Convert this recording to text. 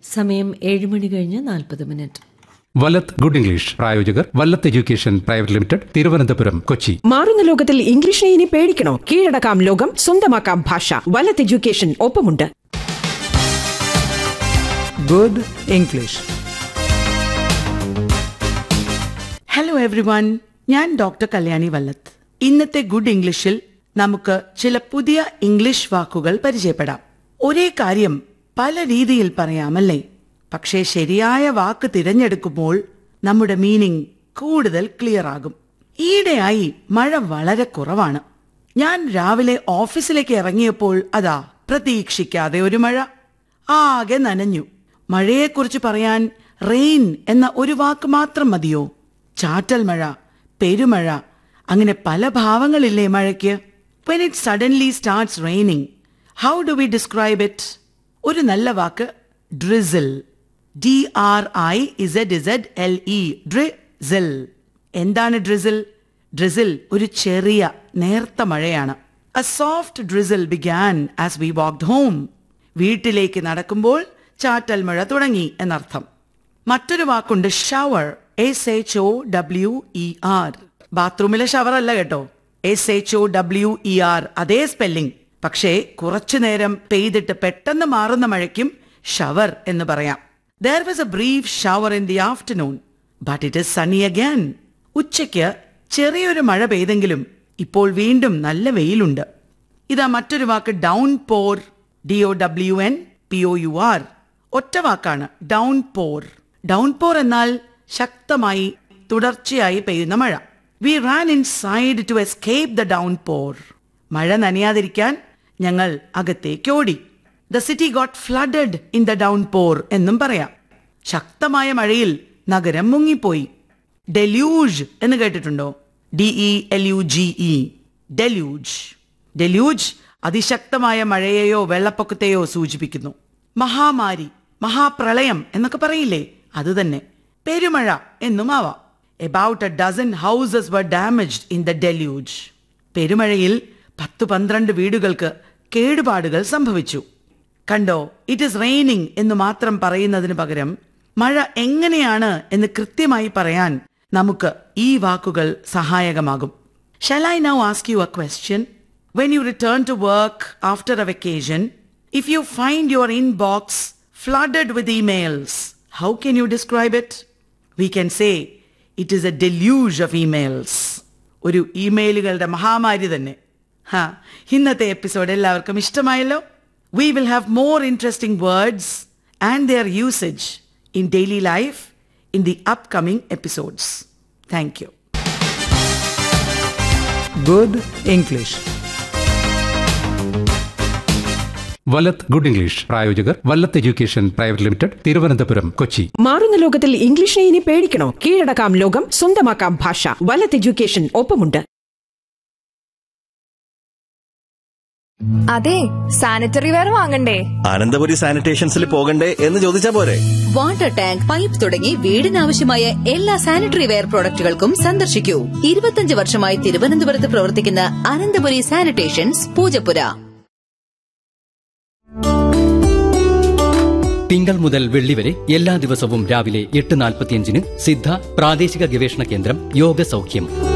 സമയം ഏഴ് മണി കഴിഞ്ഞ് നാൽപ്പത് മിനിറ്റ് വലത് ഗുഡ് ഇംഗ്ലീഷ് പ്രായോജകർ Vallath education private limited Thiruvananthapuram Kochi മാറുന്ന ലോകത്തിൽ ഇംഗ്ലീഷിനെ ഇനി പേടിക്കണോ കീഴടക്കാം ലോകം സ്വന്തമാക്കാം ഭാഷ വലത് എഡ്യൂക്കേഷൻ ഒപ്പമുണ്ട് Good English. Hello everyone ഞാൻ ഡോക്ടർ കല്യാണി വല്ലത്ത് ഇന്നത്തെ ഗുഡ് ഇംഗ്ലീഷിൽ നമുക്ക് ചില പുതിയ ഇംഗ്ലീഷ് വാക്കുകൾ പരിചയപ്പെടാം ഒരേ കാര്യം പല രീതിയിൽ പറയാമല്ലേ പക്ഷേ ശരിയായ വാക്ക് തിരഞ്ഞെടുക്കുമ്പോൾ നമ്മുടെ മീനിങ് കൂടുതൽ ക്ലിയർ ആകും ഈയിടെയായി മഴ വളരെ കുറവാണ് ഞാൻ രാവിലെ ഓഫീസിലേക്ക് ഇറങ്ങിയപ്പോൾ അതാ പ്രതീക്ഷിക്കാതെ ഒരു മഴ ആകെ നനഞ്ഞു മഴയെക്കുറിച്ച് പറയാൻ റെയിൻ എന്ന ഒരു വാക്ക് മാത്രം മതിയോ ചാറ്റൽ മഴ പെരുമഴ അങ്ങനെ പല ഭാവങ്ങളില്ലേ മഴയ്ക്ക് when it suddenly starts raining how do we describe it ഒരു നല്ല വാക്ക് drizzle D R I Z Z L E drizzle എന്താണ് ഡ്രിസിൽ ഡ്രിസിൽ ഒരു ചെറിയ നേർത്ത മഴയാണ് a soft drizzle began as we walked home വീട്ടിലേക്ക് നടക്കുമ്പോൾ ചാറ്റൽ മഴ തുടങ്ങി എന്നർത്ഥം മറ്റൊരു വാക്കുണ്ട് shower S H O W E R ബാത്റൂമിലെ ഷവർ അല്ല കേട്ടോ S H O W E R അതേ സ്പെല്ലിംഗ് പക്ഷേ കുറച്ചു നേരം പെയ്തിട്ട് പെട്ടെന്ന് മാറുന്ന മഴയ്ക്കും ഷവർ എന്ന് പറയാം there was a brief shower in the afternoon but it is sunny again ഉച്ചയ്ക്ക് ചെറിയൊരു മഴ പെയ്തെങ്കിലും ഇപ്പോൾ വീണ്ടും നല്ല വെയിലുണ്ട് ഇതാ മറ്റൊരു വാക്ക് downpour D O W N P O U R ഒറ്റ വാക്കാണ് ഡൗൺ പോർ ഡൗൺ പോർ എന്നാൽ ശക്തമായി തുടർച്ചയായി പെയ്യുന്ന മഴ we ran inside to escape the downpour മഴ നനയാതിരിക്കാൻ ഞങ്ങൾ അകത്തേക്ക് ഓടി the city got flooded in the downpour എന്നും പറയാം ശക്തമായ മഴയിൽ നഗരം മുങ്ങിപ്പോയി ഡെല്യൂജ് എന്ന് കേട്ടിട്ടുണ്ടോ D E L U G E deluge deluge അതിശക്തമായ മഴയെയോ വെള്ളപ്പൊക്കത്തെയോ സൂചിപ്പിക്കുന്നു മഹാമാരി മഹാപ്രളയം എന്നൊക്കെ പറയില്ലേ അത് തന്നെ പെരുമഴ എന്നും ആവാം about a dozen houses were damaged in the deluge പെരുമഴയിൽ പത്ത് പന്ത്രണ്ട് വീടുകൾക്ക് കേടുപാടുകൾ സംഭവിച്ചു കണ്ടോ ഇറ്റ് ഇസ് റെയിനിങ് എന്ന് മാത്രം പറയുന്നതിന് പകരം മഴ എങ്ങനെയാണ് എന്ന് കൃത്യമായി പറയാൻ നമുക്ക് ഈ വാക്കുകൾ സഹായകമാകും shall I now ask you a question when you return to work after a vacation if you find your inbox flooded with emails how can you describe it we can say it is a deluge of emails ഒരു ഇമെയിലുകളുടെ മഹാമാരി തന്നെ ഹാ ഇന്നത്തെ episode എല്ലാവർക്കും ഇഷ്ടമായല്ലോ we will have more interesting words and their usage in daily life in the upcoming episodes thank you Good English. വലത് good English പ്രായോജകർ Vallath education private limited Thiruvananthapuram Kochi മാറുന്ന ലോകത്തിൽ ഇംഗ്ലീഷിനെ ഇനി പേടിക്കണോ കീഴടക്കാം ലോകം സ്വന്തമാക്കാം ഭാഷ വലത് എഡ്യൂക്കേഷൻ ഒപ്പമുണ്ട് അതെ സാനിറ്ററി വെയർ വാങ്ങണ്ടേ അനന്തപുരി സാനിറ്റേഷൻസിൽ പോകണ്ടേ എന്ന് ചോദിച്ചാ പോരെ വാട്ടർ ടാങ്ക് പൈപ്പ് തുടങ്ങി വീടിനാവശ്യമായ എല്ലാ സാനിറ്ററി വെയർ പ്രോഡക്റ്റുകൾക്കും സന്ദർശിക്കൂ ഇരുപത്തിയഞ്ച് വർഷമായി തിരുവനന്തപുരത്ത് പ്രവർത്തിക്കുന്ന അനന്തപുരി സാനിറ്റേഷൻസ് പൂജപ്പുര തിങ്കൾ മുതൽ വെള്ളി വരെ എല്ലാ ദിവസവും രാവിലെ എട്ട് നാൽപ്പത്തിയഞ്ചിന് സിദ്ധ പ്രാദേശിക ഗവേഷണ കേന്ദ്രം യോഗ സൗഖ്യം